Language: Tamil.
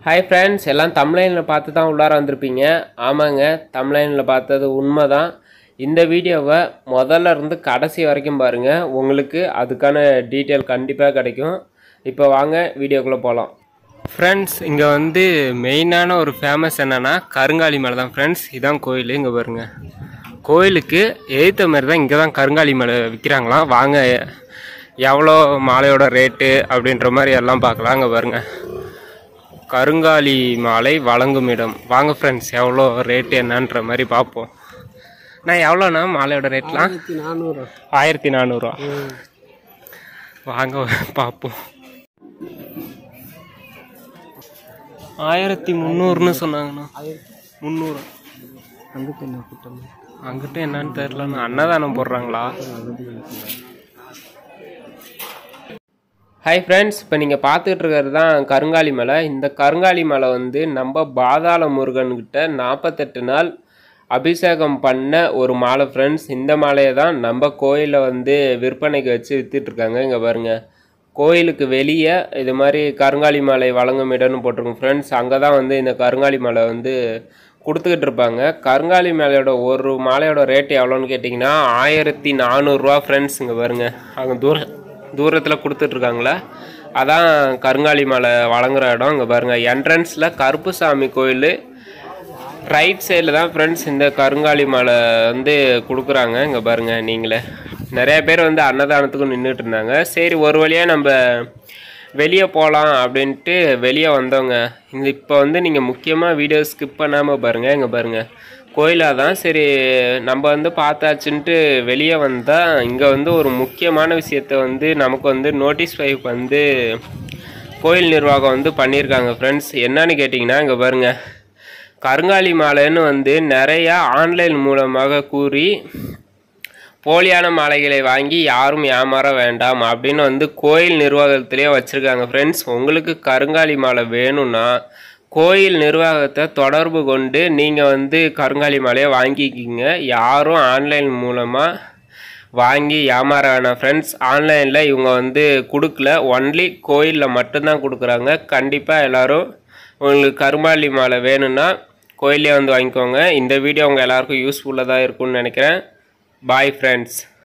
ஹாய் ஃப்ரெண்ட்ஸ் எல்லாம் தமிழ்லைனில் பார்த்து தான் உள்ளார வந்திருப்பீங்க ஆமாங்க தமிழ்லைனில் பார்த்தது உண்மை தான் இந்த வீடியோவை முதல்ல இருந்து கடைசி வரைக்கும் பாருங்கள் உங்களுக்கு அதுக்கான டீட்டெயில் கண்டிப்பாக கிடைக்கும் இப்போ வாங்க வீடியோக்குள்ளே போகலாம் ஃப்ரெண்ட்ஸ் இங்கே வந்து மெயினான ஒரு ஃபேமஸ் என்னென்னா கருங்காலி மலை தான் ஃப்ரெண்ட்ஸ் இதான் கோயில் இங்கே பாருங்க கோயிலுக்கு எதிர்த்த மாதிரி தான் இங்கே தான் கருங்காலி மலை விற்கிறாங்களாம் வாங்க எவ்வளோ மாலையோட ரேட்டு அப்படின்ற மாதிரி எல்லாம் பார்க்கலாம் அங்கே பாருங்க கருங்காலி மாலை வழங்கும் இடம் வாங்க ஃப்ரெண்ட்ஸ் எவ்வளோ ரேட்டு என்னன்ற மாதிரி பார்ப்போம் நான் எவ்வளோண்ணா மாலையோட ரேட்லாம் நானூறு ஆயிரத்தி நானூறுரூவா வாங்க பார்ப்போம் ஆயிரத்தி முந்நூறுன்னு சொன்னாங்கண்ணா முந்நூறு அங்கிட்ட என்ன கூட்டம் அங்கிட்ட என்னன்னு தெரிலண்ணா அன்னதானம் போடுறாங்களா ஹாய் ஃப்ரெண்ட்ஸ் இப்போ நீங்கள் பார்த்துட்டு இருக்கிறது தான் கருங்காலி மலை இந்த கருங்காலி மலை வந்து நம்ம பாதாள முருகன்கிட்ட நாற்பத்தெட்டு நாள் அபிஷேகம் பண்ண ஒரு மாலை ஃப்ரெண்ட்ஸ் இந்த மாலையை தான் நம்ம கோயிலில் வந்து விற்பனைக்கு வச்சு வித்துட்ருக்காங்க இங்கே பாருங்கள் கோயிலுக்கு வெளியே இது மாதிரி கருங்காலி மாலை வழங்கும் இடம்னு போட்டிருக்கோம் ஃப்ரெண்ட்ஸ் அங்கே தான் வந்து இந்த கருங்காலி மாலை வந்து கொடுத்துக்கிட்டு இருப்பாங்க கருங்காலி மாலையோட ஒரு மாலையோட ரேட் எவ்வளோன்னு கேட்டிங்கன்னா ஆயிரத்தி நானூறுரூவா ஃப்ரெண்ட்ஸ் இங்கே பாருங்க அங்கே தூர தூரத்தில் கொடுத்துட்ருக்காங்களே அதான் கருங்காலி மாலை வழங்குற இடம் இங்கே பாருங்கள் என்ட்ரன்ஸில் கருப்புசாமி கோயில் ரைட் சைடில் தான் ஃப்ரெண்ட்ஸ் இந்த கருங்காலி மாலை வந்து கொடுக்குறாங்க இங்கே பாருங்கள் நீங்களே நிறைய பேர் வந்து அன்னதானத்துக்கும் நின்றுட்டு இருந்தாங்க சரி ஒரு வழியாக நம்ம வெளியே போகலாம் அப்படின்ட்டு வெளியே வந்தவங்க இந்த இப்போ வந்து நீங்கள் முக்கியமாக வீடியோ ஸ்கிப் பண்ணாமல் பாருங்கள் இங்கே பாருங்கள் கோயிலாக தான் சரி நம்ம வந்து பார்த்தாச்சுன்ட்டு வெளியே வந்தால் இங்கே வந்து ஒரு முக்கியமான விஷயத்த வந்து நமக்கு வந்து நோட்டீஸ் ஃபைவ் வந்து கோயில் நிர்வாகம் வந்து பண்ணியிருக்காங்க ஃப்ரெண்ட்ஸ் என்னன்னு கேட்டிங்கன்னா இங்கே பாருங்கள் கருங்காலி மாலைன்னு வந்து நிறையா ஆன்லைன் மூலமாக கூறி போலியான மாலைகளை வாங்கி யாரும் ஏமாற வேண்டாம் அப்படின்னு வந்து கோயில் நிர்வாகத்திலே வச்சுருக்காங்க ஃப்ரெண்ட்ஸ் உங்களுக்கு கருங்காலி மாலை வேணும்னா கோயில் நிர்வாகத்தை தொடர்பு கொண்டு நீங்கள் வந்து கருங்காலி மாலையை வாங்கிக்கிங்க யாரும் ஆன்லைன் மூலமாக வாங்கி ஏமாற வேணாம் ஃப்ரெண்ட்ஸ் ஆன்லைனில் இவங்க வந்து கொடுக்கல ஒன்லி கோயிலில் மட்டும்தான் கொடுக்குறாங்க கண்டிப்பாக எல்லோரும் உங்களுக்கு கருமாலி மாலை வேணும்னா கோயிலே வந்து வாங்கிக்கோங்க இந்த வீடியோ உங்கள் எல்லாருக்கும் யூஸ்ஃபுல்லாக தான் இருக்கும்னு நினைக்கிறேன் பாய் ஃப்ரெண்ட்ஸ்